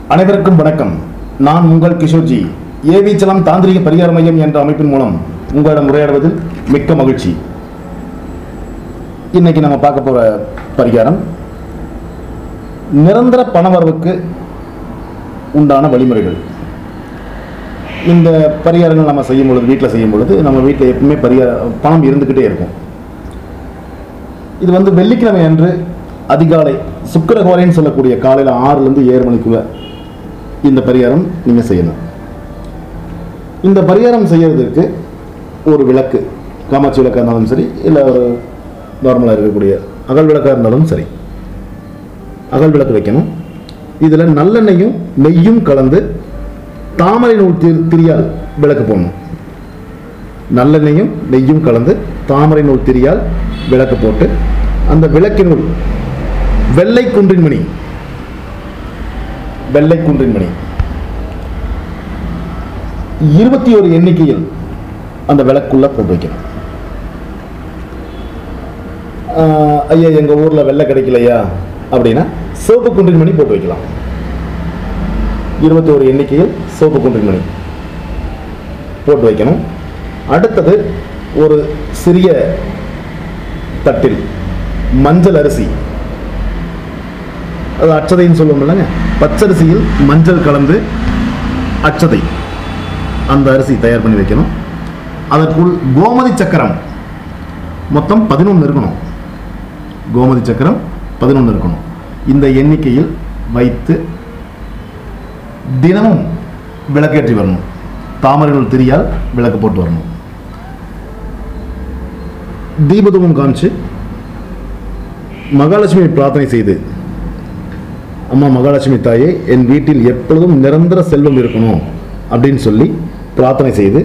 அனைவருக்கும் வணக்கம் நான் உங்கள் கிஷோர்ஜி ஏவிச்சலம் தாந்திரிக பரிகார மையம் என்ற அமைப்பின் மூலம் உங்களிடம் உரையாடுவதில் மிக்க மகிழ்ச்சி இன்னைக்கு நம்ம பார்க்க போற பரிகாரம் நிரந்தர பணவரவுக்கு உண்டான வழிமுறைகள் இந்த பரிகாரங்கள் நம்ம செய்யும் பொழுது வீட்டில் செய்யும் பொழுது நம்ம வீட்டில் எப்பவுமே பரிகார பணம் இருந்துக்கிட்டே இருக்கும் இது வந்து வெள்ளிக்கிழமை அன்று அதிகாலை சுக்கிரகோரைன்னு சொல்லக்கூடிய காலையில் ஆறுலேருந்து ஏழு மணிக்குள்ள இந்த பரிகாரம் நீங்கள் செய்யணும் இந்த பரிகாரம் செய்யறதுக்கு ஒரு விளக்கு காமாட்சி விளக்காக இருந்தாலும் சரி இல்லை ஒரு நார்மலாக இருக்கக்கூடிய அகல் விளக்காக இருந்தாலும் சரி அகல் விளக்கு வைக்கணும் இதில் நல்லெண்ணெயும் நெய்யும் கலந்து தாமரை நூல் திரி திரியால் விளக்கு போடணும் நல்லெண்ணெயும் நெய்யும் கலந்து தாமரை நூல் திரியால் விளக்கு போட்டு அந்த விளக்கினுள் வெள்ளை குன்றின் மணி வெள்ளை குன்றின் மணி இருபத்தி ஒரு எண்ணிக்கையில் அந்த விளக்குள்ள போட்டு வைக்கணும் ஆஹ், ஐயா எங்க ஊர்ல வெள்ளை கிடைக்கலையா அப்படின்னா சிவப்பு குன்றின் மணி போட்டு வைக்கலாம் இருபத்தி ஒரு எண்ணிக்கையில் சிவப்பு குன்றின் மணி போட்டு வைக்கணும் அடுத்தது ஒரு சிறிய தட்டில் மஞ்சள் அரிசி அது அச்சதைன்னு சொல்லுவோம் இல்லைங்க பச்சரிசியில் மஞ்சள் கலந்து அச்சதை அந்த அரிசி தயார் பண்ணி வைக்கணும் அதற்குள் கோமதி சக்கரம் மொத்தம் பதினொன்று இருக்கணும் கோமதி சக்கரம் பதினொன்று இருக்கணும் இந்த எண்ணிக்கையில் வைத்து தினமும் விளக்கேற்றி வரணும் தாமரைகள் திரியால் விளக்கு போட்டு வரணும் தீபதூபம் காமிச்சு மகாலட்சுமி பிரார்த்தனை செய்து அம்மா மகாலட்சுமி தாயே என் வீட்டில் எப்பொழுதும் நிரந்தர செல்வம் இருக்கணும் அப்படின்னு சொல்லி பிரார்த்தனை செய்து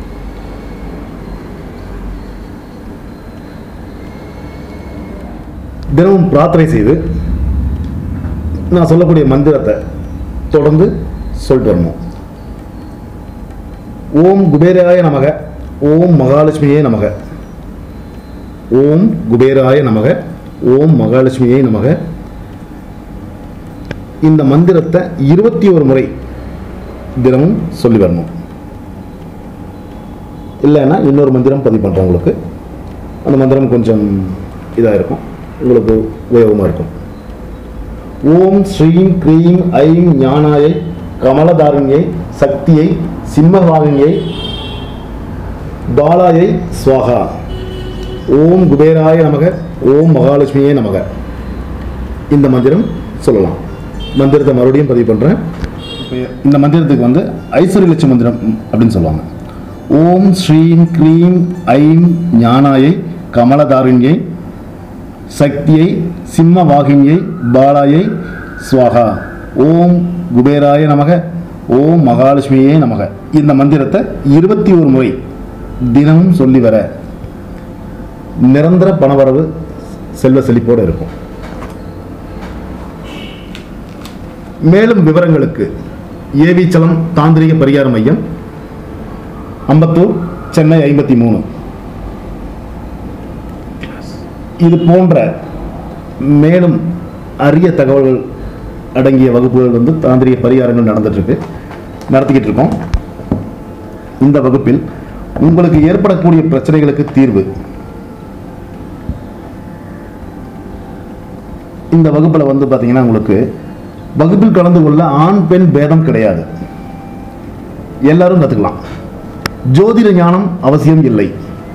தினமும் பிரார்த்தனை செய்து நான் சொல்லக்கூடிய மந்திரத்தை தொடர்ந்து சொல்லிட்டு வரணும் ஓம் குபேராய நமக ஓம் மகாலட்சுமியே நமக ஓம் குபேராய நமக ஓம் மகாலட்சுமியே நமக இந்த மந்திரத்தை இருபத்தி ஒரு முறை தினமும் சொல்லி வரணும் இல்லைன்னா இன்னொரு மந்திரம் பதிவு பண்ணுறேன் உங்களுக்கு அந்த மந்திரம் கொஞ்சம் இதாக இருக்கும் உங்களுக்கு உபயோகமாக இருக்கும் ஓம் ஸ்ரீம் க்ரீம் ஐம் ஞானாயை கமலதாரிணியை சக்தியை சிம்மவாகினியை பாலாயை ஸ்வாகா ஓம் குபேராய நமக ஓம் மகாலட்சுமியே நமக இந்த மந்திரம் சொல்லலாம் மந்திரத்தை மறுபடியும் பதிவு பண்ணுறேன் இந்த மந்திரத்துக்கு வந்து ஐஸ்வர்ய லட்சுமி மந்திரம் அப்படின்னு சொல்லுவாங்க ஓம் ஸ்ரீம் க்ரீம் ஐம் ஞானாயை கமலதாரிணியை சக்தியை சிம்ம வாகினியை பாலாயை ஸ்வாகா ஓம் குபேராய நமக ஓம் மகாலட்சுமியே நமக இந்த மந்திரத்தை இருபத்தி ஒரு முறை தினமும் சொல்லி வர நிரந்தர பணவரவு செல்வ செழிப்போடு இருக்கும் மேலும் விவரங்களுக்கு ஏவிச்சலம் தாந்திரிக பரிகார மையம் அம்பத்தூர் சென்னை ஐம்பத்தி மூணு இது போன்ற மேலும் அரிய தகவல்கள் அடங்கிய வகுப்புகள் வந்து தாந்திரிக பரிகாரங்கள் நடந்துட்டு இருக்கு நடத்திக்கிட்டு இருக்கோம் இந்த வகுப்பில் உங்களுக்கு ஏற்படக்கூடிய பிரச்சனைகளுக்கு தீர்வு இந்த வகுப்பில் வந்து பார்த்தீங்கன்னா உங்களுக்கு வகுப்பில் கலந்து கொள்ள ஆண் பெண் பேதம் கிடையாது எல்லாரும் கற்றுக்கலாம் ஜோதிட ஞானம் அவசியம் இல்லை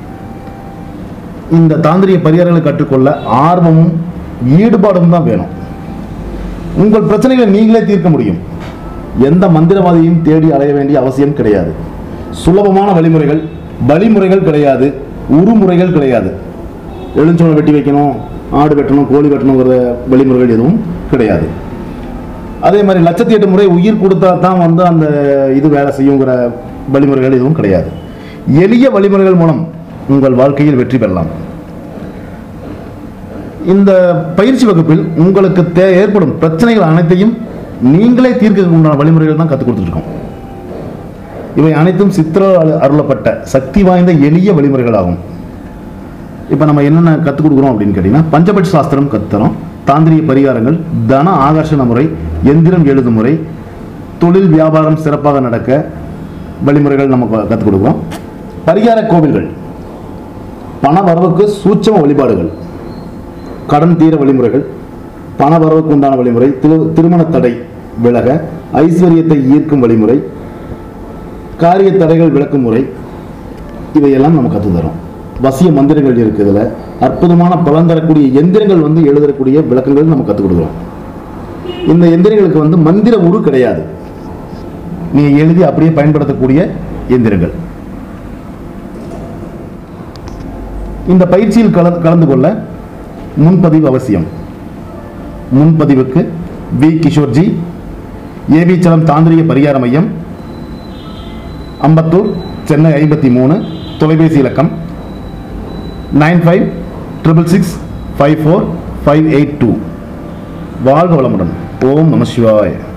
இந்த தாந்திரிய பரிகாரங்களை கற்றுக்கொள்ள ஆர்வமும் ஈடுபாடும் தான் வேணும் உங்கள் பிரச்சனைகளை நீங்களே தீர்க்க முடியும் எந்த மந்திரவாதியையும் தேடி அலைய வேண்டிய அவசியம் கிடையாது சுலபமான வழிமுறைகள் வழிமுறைகள் கிடையாது உருமுறைகள் கிடையாது எழுஞ்சோளம் வெட்டி வைக்கணும் ஆடு வெட்டணும் கோழி வெட்டணுங்கிற வழிமுறைகள் எதுவும் கிடையாது அதே மாதிரி லட்சத்தி எட்டு முறை உயிர் கொடுத்தா தான் வந்து அந்த இது வேலை செய்யுங்கிற வழிமுறைகள் எதுவும் கிடையாது எளிய வழிமுறைகள் மூலம் உங்கள் வாழ்க்கையில் வெற்றி பெறலாம் இந்த பயிற்சி வகுப்பில் உங்களுக்கு தே ஏற்படும் பிரச்சனைகள் அனைத்தையும் நீங்களே தீர்க்க உண்டான வழிமுறைகள் தான் கற்றுக் கொடுத்துருக்கோம் இவை அனைத்தும் சித்திர அருளப்பட்ட சக்தி வாய்ந்த எளிய வழிமுறைகள் ஆகும் இப்போ நம்ம என்னென்ன கற்றுக் கொடுக்குறோம் அப்படின்னு கேட்டிங்கன்னா பஞ்சபட்ச சாஸ்திரம் கற்றுறோம் தாந்திரிய பரிகாரங்கள் தன ஆகர்ஷண முறை எந்திரம் எழுதும் முறை தொழில் வியாபாரம் சிறப்பாக நடக்க வழிமுறைகள் நம்ம கற்றுக் கொடுக்குறோம் பரிகார கோவில்கள் பண வரவுக்கு சூட்சம வழிபாடுகள் கடன் தீர வழிமுறைகள் பண வரவுக்கு உண்டான வழிமுறை திரு திருமண தடை விலக ஐஸ்வர்யத்தை ஈர்க்கும் வழிமுறை காரிய தடைகள் விளக்கும் முறை இவையெல்லாம் நம்ம கற்றுத் தரோம் வசிய மந்திரங்கள் இருக்கு இதுல அற்புதமான பலன் தரக்கூடிய எந்திரங்கள் வந்து எழுதக்கூடிய விளக்கங்கள் நம்ம கற்றுக் கொடுக்குறோம் இந்த எந்திரங்களுக்கு வந்து மந்திர உரு கிடையாது நீ எழுதி அப்படியே பயன்படுத்தக்கூடிய எந்திரங்கள் இந்த பயிற்சியில் கல கலந்து கொள்ள முன்பதிவு அவசியம் முன்பதிவுக்கு வி கிஷோர்ஜி ஏவி சலம் தாந்திரிக பரிகார மையம் அம்பத்தூர் சென்னை ஐம்பத்தி மூணு தொலைபேசி இலக்கம் nine five triple six five four five eight two வாழ்க வளமுடன் ஓம் நம சிவாய